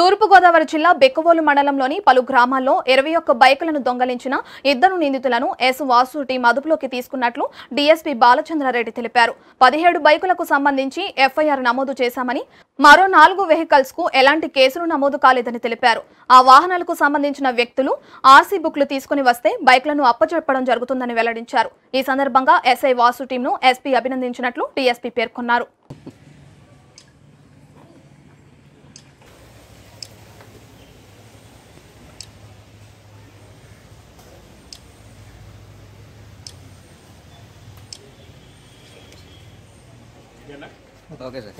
తూర్పుగోదావరి జిల్లా బెక్కవోలు మండలంలోని పలు గ్రామాల్లో ఇరవై ఒక్క బైకులను దొంగలించిన ఇద్దరు నిందితులను ఎస్ వాసు టీం అదుపులోకి తీసుకున్నట్లు డీఎస్పీ బాలచంద్రారెడ్డి తెలిపారు పదిహేడు బైకులకు సంబంధించి ఎఫ్ఐఆర్ నమోదు చేశామని మరో నాలుగు వెహికల్స్ కు ఎలాంటి కేసులు నమోదు కాలేదని తెలిపారు ఆ వాహనాలకు సంబంధించిన వ్యక్తులు ఆర్సీ బుక్లు తీసుకుని వస్తే బైక్లను అప్పచెప్పడం జరుగుతుందని వెల్లడించారు ఈ సందర్భంగా ఎస్ఐ వాసు టీంను ఎస్పీ అభినందించినట్లు డీఎస్పీ పేర్కొన్నారు ఓకే సార్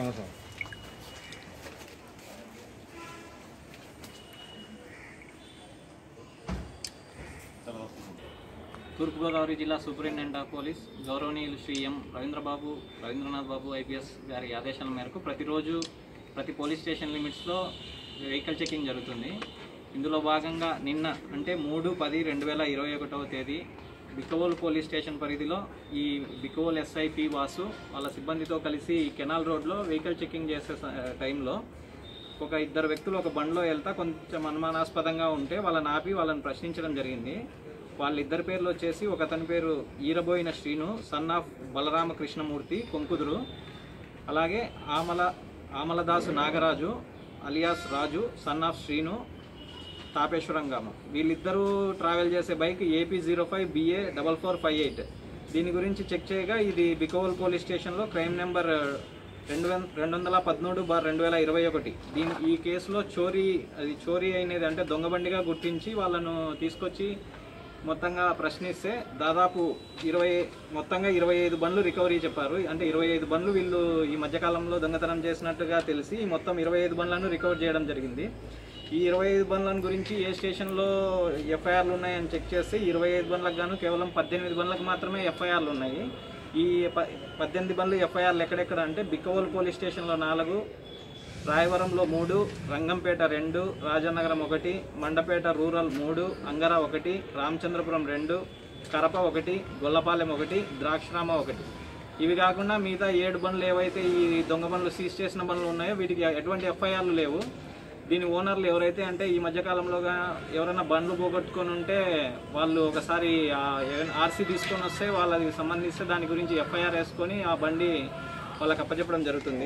తూర్పుగోదావరి జిల్లా సూపరింటెండెంట్ ఆఫ్ పోలీస్ గౌరవనీయులు శ్రీ ఎం రవీంద్రబాబు రవీంద్రనాథ్ బాబు ఐపీఎస్ గారి ఆదేశాల మేరకు ప్రతిరోజు ప్రతి పోలీస్ స్టేషన్ లిమిట్స్లో వెహికల్ చెకింగ్ జరుగుతుంది ఇందులో భాగంగా నిన్న అంటే మూడు పది రెండు వేల ఇరవై ఒకటవ తేదీ బిక్కవోలు పోలీస్ స్టేషన్ పరిధిలో ఈ బిక్కవోలు ఎస్ఐపి వాసు వాళ్ళ సిబ్బందితో కలిసి కెనాల్ రోడ్లో వెహికల్ చెకింగ్ చేసే స- టైంలో ఒక ఇద్దరు వ్యక్తులు ఒక బండిలో వెళ్తా కొంచెం అనుమానాస్పదంగా ఉంటే వాళ్ళని ఆపి వాళ్ళని ప్రశ్నించడం జరిగింది వాళ్ళిద్దరి పేర్లు వచ్చేసి ఒక అతని పేరు ఈరబోయిన శ్రీను సన్ ఆఫ్ బలరామకృష్ణమూర్తి కొంకుదురు అలాగే ఆమల Amaladasu Nagaraju alias Raju son of Srinu Tapeswaram గ్రామం వీళ్ళిద్దరూ ట్రావెల్ చేసే bike AP zero five BA double four five eight దీని గురించి చెక్ చేయగా ఇది బికోవల్ పోలీస్ స్టేషన్లో క్రైమ్ నెంబర్ రెండు వం రెండు వందల పదమూడు బార్ రెండు వేల ఇరవై ఒకటి దీని ఈ కేసులో చోరీ అది చోరీ అయినది అంటే దొంగబండిగా గుర్తించి వాళ్ళను తీసుకొచ్చి మొత్తంగా ప్రశ్నిస్తే దాదాపు ఇరవై మొత్తంగా ఇరవై ఐదు బండ్లు రికవరీ చెప్పారు అంటే ఇరవై ఐదు బండ్లు వీళ్ళు ఈ మధ్యకాలంలో దొంగతనం చేసినట్టుగా తెలిసి మొత్తం ఇరవై ఐదు బండ్లను రికవర్ చేయడం జరిగింది ఈ ఇరవై ఐదు బండ్లను గురించి ఏ స్టేషన్లో ఎఫ్ఐఆర్లు ఉన్నాయని చెక్ చేస్తే ఇరవై ఐదు బండ్లకు గాను కేవలం పద్దెనిమిది బండ్లకు మాత్రమే ఎఫ్ఐఆర్లు ఉన్నాయి ఈ ప పద్దెనిమిది బండ్లు ఎఫ్ఐఆర్లు ఎక్కడెక్కడ అంటే బిక్కవోలు పోలీస్ స్టేషన్లో నాలుగు రాయవరంలో మూడు రంగంపేట రెండు రాజనగరం ఒకటి మండపేట రూరల్ మూడు అంగర ఒకటి రామచంద్రపురం రెండు కరప ఒకటి గొల్లపాలెం ఒకటి ద్రాక్షరామ ఒకటి ఇవి కాకుండా మిగతా ఏడు బండ్లు ఏవైతే ఈ దొంగ బండ్లు సీజ్ చేసిన బండ్లు ఉన్నాయో వీటికి ఎటువంటి ఎఫ్ఐఆర్లు లేవు దీని ఓనర్లు ఎవరైతే అంటే ఈ మధ్యకాలంలోగా ఎవరైనా బండ్లు పోగొట్టుకొని ఉంటే వాళ్ళు ఒకసారి ఆర్సీ తీసుకొని వస్తే వాళ్ళకి సంబంధిస్తే దాని గురించి ఎఫ్ఐఆర్ వేసుకొని ఆ బండి వాళ్ళకి అప్పచెప్పడం జరుగుతుంది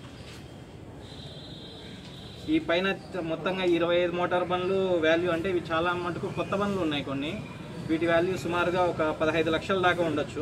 ఈ పైన మొత్తంగా ఇరవై ఐదు మోటార్ బండ్లు వాల్యూ అంటే ఇవి చాలా మటుకు కొత్త బండ్లు ఉన్నాయి కొన్ని వీటి వాల్యూ సుమారుగా ఒక పదహైదు లక్షల దాకా ఉండొచ్చు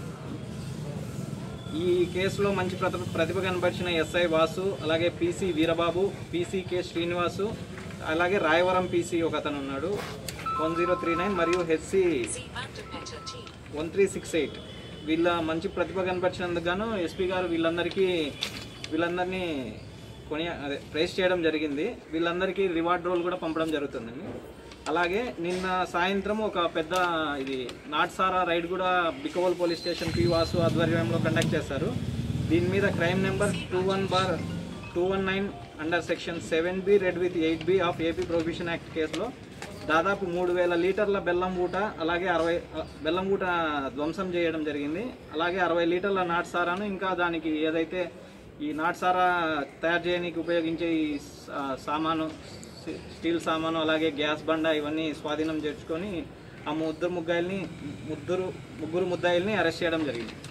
ఈ కేసులో మంచి ప్రతిభ ప్రతిభ కనబరిచిన ఎస్ఐ వాసు అలాగే PC Veerababu PC K Srinivasu అలాగే రాయవరం పీసీ ఒక అతను ఉన్నాడు వన్ జీరో త్రీ నైన్ మరియు HC one three six eight వీళ్ళ మంచి ప్రతిభ కనపరిచినందుకు గాను ఎస్పీ గారు వీళ్ళందరికీ వీళ్ళందరినీ కొని అదే ప్రైజ్ చేయడం జరిగింది వీళ్ళందరికీ రివార్డ్ రోల్ కూడా పంపడం జరుగుతుందండి అలాగే నిన్న సాయంత్రం ఒక పెద్ద ఇది నాట్సారా రైడ్ కూడా Bikkavolu police station P Vasu ఆధ్వర్యంలో కండక్ట్ చేశారు దీని మీద crime number two one bar two one nine under section seven B read with eight B of AP prohibition act కేసులో దాదాపు మూడు వేల లీటర్ల బెల్లం బూట అలాగే అరవై అ, బెల్లం బూట ధ్వంసం చేయడం జరిగింది అలాగే అరవై లీటర్ల నాటుసారాను ఇంకా దానికి ఏదైతే ఈ నాటుసారా తయారు చేయడానికి ఉపయోగించే ఈ సా- సామాను సి- స్టీల్ సామాను అలాగే గ్యాస్ బండ ఇవన్నీ స్వాధీనం చేసుకొని ఆ ముగ్గురు ముగ్గాయిల్ని ముగ్గురు ముగ్గురు ముద్దాయిల్ని అరెస్ట్ చేయడం జరిగింది